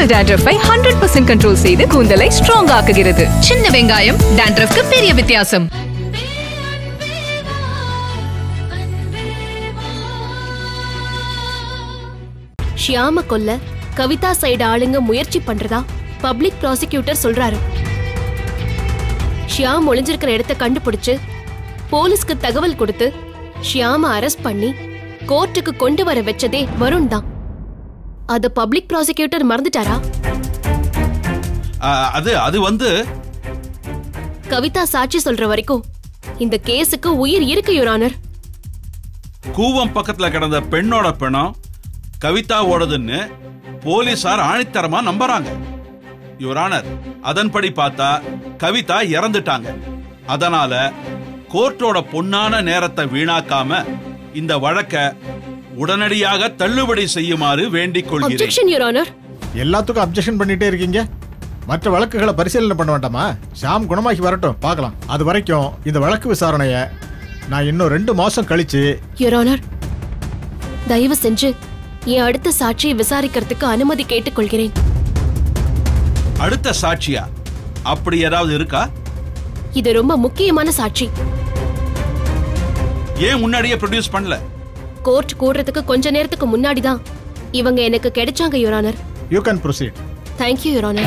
உங்கள் டேண்ட்ரஃபை hundred percent control செய்து கூந்தலை ஸ்ட்ராங் ஆக்குகிறது சின்ன வெங்காயம் டேண்ட்ரஃப்க்கு பெரிய வித்தியாசம் ஷியாம கொல்ல கவிதா சைடு ஆளுங்க முயற்சி பண்றதா பப்ளிக் ப்ராசிக்யூட்டர் சொல்றாரு ஷியாம் ஒளிஞ்சிருக்கிற இடத்த கண்டுபிடிச்சு போலீஸ்க்கு தகவல் கொடுத்து ஷியாம அரெஸ்ட் பண்ணி கோர்ட்டுக்கு கொண்டு வர வச்சதே வருண் தான் அத பப்ளிக் ப்ராசிக்யூட்டர் மறந்துட்டாரா ஆ, அது அது வந்து கவிதா சாட்சி சொல்ற வரைக்கும் இந்த கேஸுக்கு உயிர் இருக்கு யுரானர் கூவம் பக்கத்துல கிடந்த பெண்ணோட பிணம் கவிதாவோடதுன்னு போலீசார் ஆணித்தரமா நம்புறாங்க யுவரானர் அதன்படி பார்த்தா கவிதா இறந்துட்டாங்க அதனால கோர்ட்டோட பொன்னான நேரத்தை வீணாக்காம இந்த வழக்க உடனடியாக தள்ளுபடி செய்யுமாறு வேண்டிக் கொள்கிறேன் அப்ஜெக்ஷன் யுரானர் எல்லாத்துக்கும் அப்ஜெக்ஷன் பண்ணிட்டே இருக்கீங்க மற்ற வழக்குகளை பரிசீலனை பண்ண வேண்டாமா ஷாம் குணமாகி வரட்டும் பார்க்கலாம் அது வரைக்கும் இந்த வழக்கு விசாரணைய நான் இன்னும் ரெண்டு மாசம் கழிச்சு யுரானர் தயவு செஞ்சு என் அடுத்த சாட்சியை விசாரிக்கிறதுக்கு அனுமதி கேட்டுக்கொள்கிறேன் அடுத்த சாட்சியா அப்படி ஏதாவது இருக்கா இது ரொம்ப முக்கியமான சாட்சி ஏன் முன்னாடியே ப்ரொடியூஸ் பண்ணல கோர்ட் கூடுறதுக்கு கொஞ்ச நேரத்துக்கு முன்னாடி தான் இவங்க எனக்கு கிடைச்சாங்க your honour you can proceed thank you your honour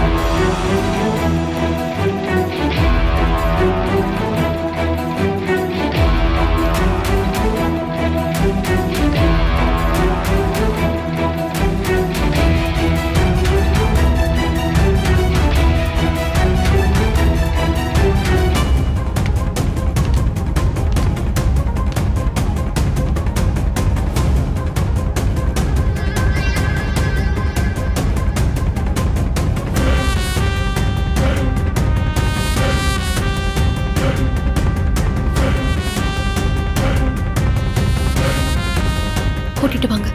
கூட்டிட்டு வாங்க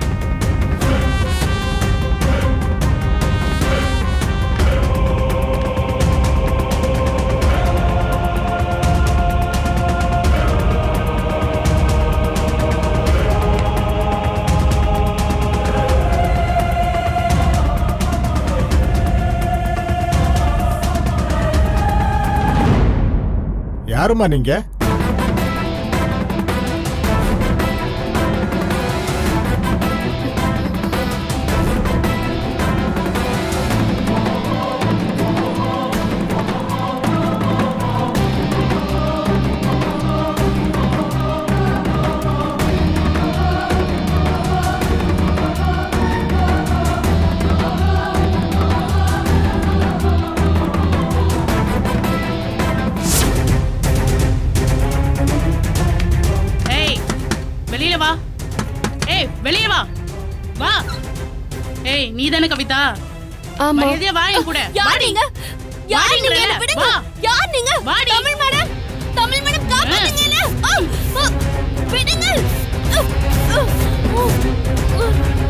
யாருமா நீங்க ஏய் வெளியில வா ஏய் வெளிய வா வா ஏய் நீ தானே கவிதா ஆமா மரியாதையா வா என் கூட யார் நீங்க யார் நீங்க வாடிங்கறேன். என்ன விடுங்க வா. யார் நீங்க வாடி. தமிழ் மேடம் தமிழ் மேடம் காப்பாத்துங்க என்ன ஆ, ஆ, விடுங்க ஆ, ஆ, ஆ, ஆ.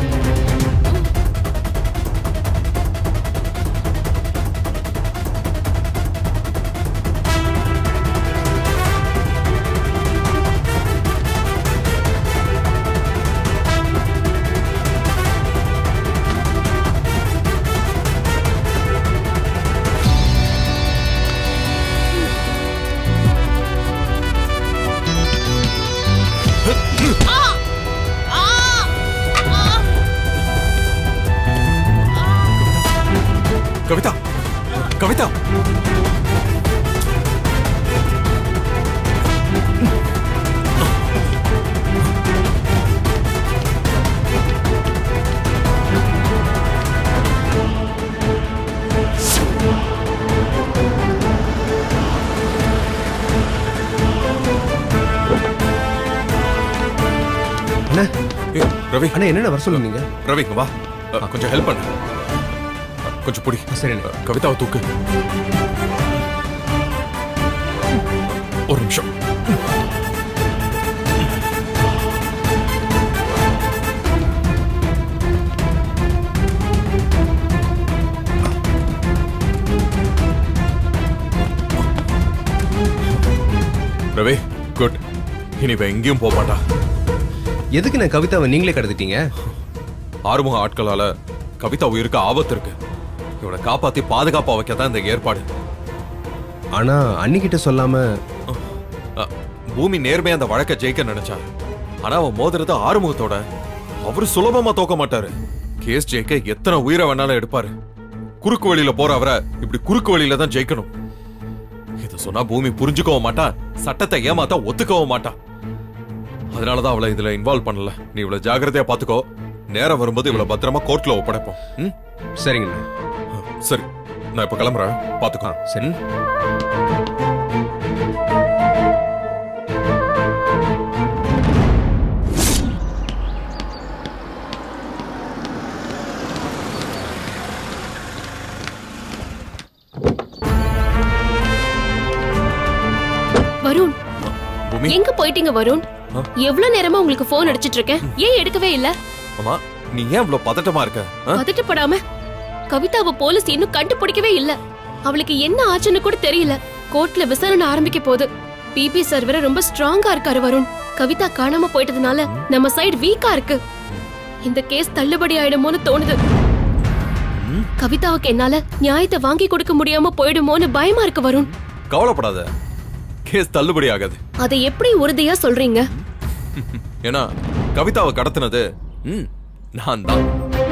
கவிதா கவிதா அண்ணா ஏய், ரவி அண்ணா என்னென்ன வர சொல்லுங்க ரவி இங்க வா அ, கொஞ்சம் ஹெல்ப் பண்ணு அ, கொஞ்சம் பிடி சரிண்ணே. அ, கவிதாவை தூக்கு ஒரு நிமிஷம் ரவி குட் இனி இவ எங்கேயும் போக மாட்டா எதுக்கு நான் கவிதாவை நீங்களே கடத்திட்டீங்க ஆறுமுக ஆட்களால கவிதா உயிருக்கு ஆபத்து இருக்கு இவனை காப்பாத்தி பாதுகாப்பா வைக்க தான் இந்த ஏற்பாடு ஆனா அன்னிக்கிட்ட சொல்லாம அ, பூமி நேர்மையா அந்த வழக்க ஜெயிக்க நினைச்சா ஆனா அவன் மோதுறது ஆறுமுகத்தோட அவரு சுலபமா தோக்க மாட்டாரு கேஸ் ஜெயிக்க எத்தனை உயிரை வேணாலும் எடுப்பாரு குறுக்கு வழியில போற அவரை இப்படி குறுக்கு வழியில தான் ஜெயிக்கணும் இத சொன்னா பூமி புரிஞ்சுக்கவும் மாட்டா சட்டத்தை ஏமாத்தா ஒத்துக்கவும் மாட்டா அதனாலதான் அவளை இதுல இன்வால்வ் பண்ணல நீ இவ்வளவு ஜாக்கிரதையா பாத்துக்கோ நேரம் வரும்போது இவ்வளவு பத்திரமா கோர்ட்ல ஒப்படைப்போம் ம்? சரிங்கண்ணா சரி நான் இப்ப கிளம்புறேன் பாத்துக்கோ சரி. ம்? வருண் பூமி எங்க போயிட்டீங்க வருண் ஆ? எவ்வளவு நேரமா உங்களுக்கு போன் அடிச்சிட்டு இருக்கேன் ஏன் எடுக்கவே இல்ல அம்மா நீ ஏன் இவ்வளவு பதட்டமா இருக்க ஆ? பதட்டப்படாம கவிதாவை போலீஸ் இன்னும் கண்டுபிடிக்கவே இல்ல அவளுக்கு என்ன ஆச்சுன்னு கூட தெரியல கோர்ட்ல விசாரணை ஆரம்பிக்க போகுது பிபி சர்வர ரொம்ப ஸ்ட்ராங்கா இருக்காரு வருண் கவிதா காணாம போயிட்டதுனால நம்ம சைடு வீக்கா இருக்கு இந்த கேஸ் தள்ளுபடி ஆயிடுமோன்னு தோணுது கவிதாவுக்கு என்னால நியாயத்தை வாங்கி கொடுக்க முடியாம போயிடுமோன்னு பயமா இருக்கு வருண் கவலைப்படாத கேஸ் தள்ளுபடி ஆகாது அதை எப்படி உறுதியா சொல்றீங்க ஏன்னா கவிதாவை கடத்தினது ம், நான் தான்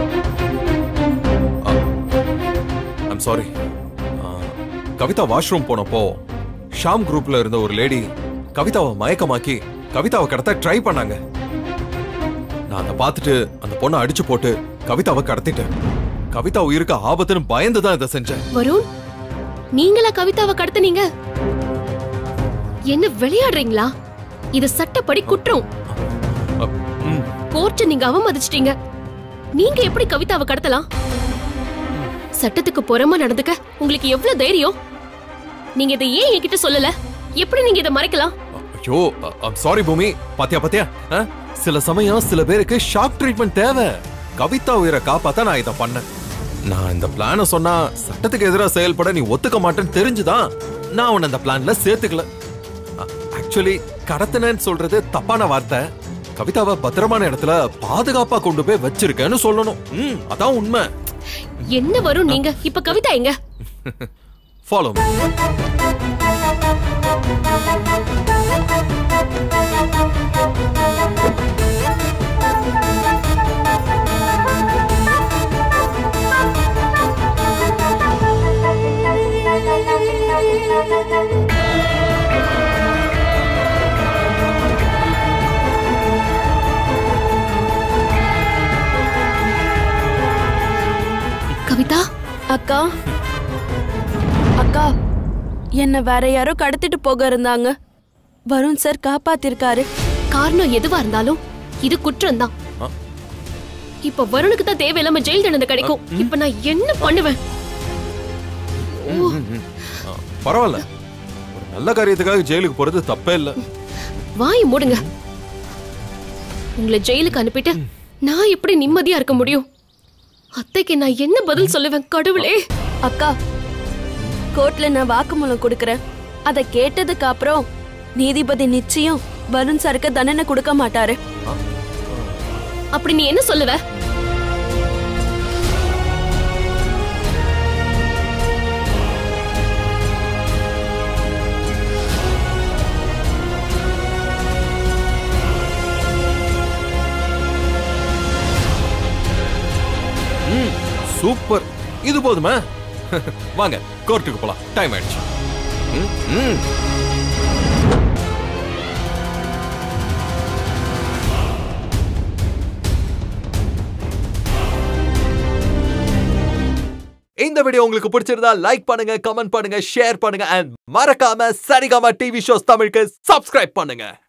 ஐம் சாரி கவிதா வாஷ்ரூம் போனப்போ ஷாம் குரூப்ல இருந்த ஒரு லேடி கவிதாவை மயக்கமாக்கி கவிதாவை கடத்த ட்ரை பண்ணாங்க நான் அதை பார்த்துட்டு அந்த பொண்ணை அடிச்சு போட்டு கவிதாவை கடத்திட்டேன் கவிதா உயிருக்கு ஆபத்துன்னு பயந்து தான் இதை செஞ்சேன் வருண் நீங்களா கவிதாவை கடத்துனீங்க என்ன விளையாடுறீங்களா இது சட்டப்படி குற்றம் அ, ம், கோர்ட்டை நீங்க அவமதிச்சிட்டீங்க நீங்க எப்படி கவிதாவை கடத்தலாம் சட்டத்துக்கு புறமா நடந்துக்க உங்களுக்கு எவ்வளவு தைரியம் நீங்க இதை ஏன் என்கிட்ட சொல்லல எப்படி நீங்க இதை மறைக்கலாம் ஐயோ ஐம் சாரி பூமி பாத்தியா பாத்தியா ஆ? சில சமயம் சில பேருக்கு ஷாக் ட்ரீட்மெண்ட் தேவை கவிதா உயிரை காப்பாத்த நான் இதை பண்ணேன் நான் இந்த பிளான சொன்னா சட்டத்துக்கு எதிராக செயல்பட நீ ஒத்துக்க மாட்டேன்னு தெரிஞ்சுதான் நான் உன்னை இந்த பிளான்ல சேர்த்துக்கல ஆக்சுவலி கடத்தினேன்னு சொல்றது தப்பான வார்த்தை கவிதாவை பத்திரமான இடத்துல பாதுகாப்பா கொண்டு போய் வச்சிருக்கேன்னு சொல்லணும் ம் அதான் உண்மை என்ன வரும் நீங்க இப்ப கவிதா எங்க ஃபாலோ கவிதா அக்கா அக்கா என்ன வேற யாரோ கடத்திட்டு போக இருந்தாங்க வருண் சார் காப்பாத்திருக்காரு காரணம் எதுவா இருந்தாலும் இது குற்றம் தான் ஆ. இப்ப வருணுக்கு தான் தேவையில்லாம ஜெயில் தண்டனை கிடைக்கும் இப்ப நான் என்ன பண்ணுவேன் ஓ, பரவாயில்ல ஒரு நல்ல காரியத்துக்காக ஜெயிலுக்கு போறது தப்பே இல்லை வாய் மூடுங்க உங்களை ஜெயிலுக்கு அனுப்பிட்டு நான் எப்படி நிம்மதியா இருக்க முடியும் அத்தைக்கு நான் என்ன பதில் சொல்லுவேன் கடவுளே அக்கா கோர்ட்ல நான் வாக்குமூலம் கொடுக்கறேன் அதை கேட்டதுக்கு அப்புறம் நீதிபதி நிச்சயம் வருண் சாருக்கு தண்டனை கொடுக்க மாட்டாரு அப்படி நீ என்ன சொல்லுவ சூப்பர் இது போதுமா வாங்க கோர்ட்டுக்கு போலாம் டைம் ஆயிடுச்சு ம், ம். இந்த வீடியோ உங்களுக்கு பிடிச்சிருந்தா லைக் பண்ணுங்க கமெண்ட் பண்ணுங்க ஷேர் பண்ணுங்க அண்ட் மறக்காம சரிகமா டிவி ஷோஸ் தமிழுக்கு சப்ஸ்கிரைப் பண்ணுங்க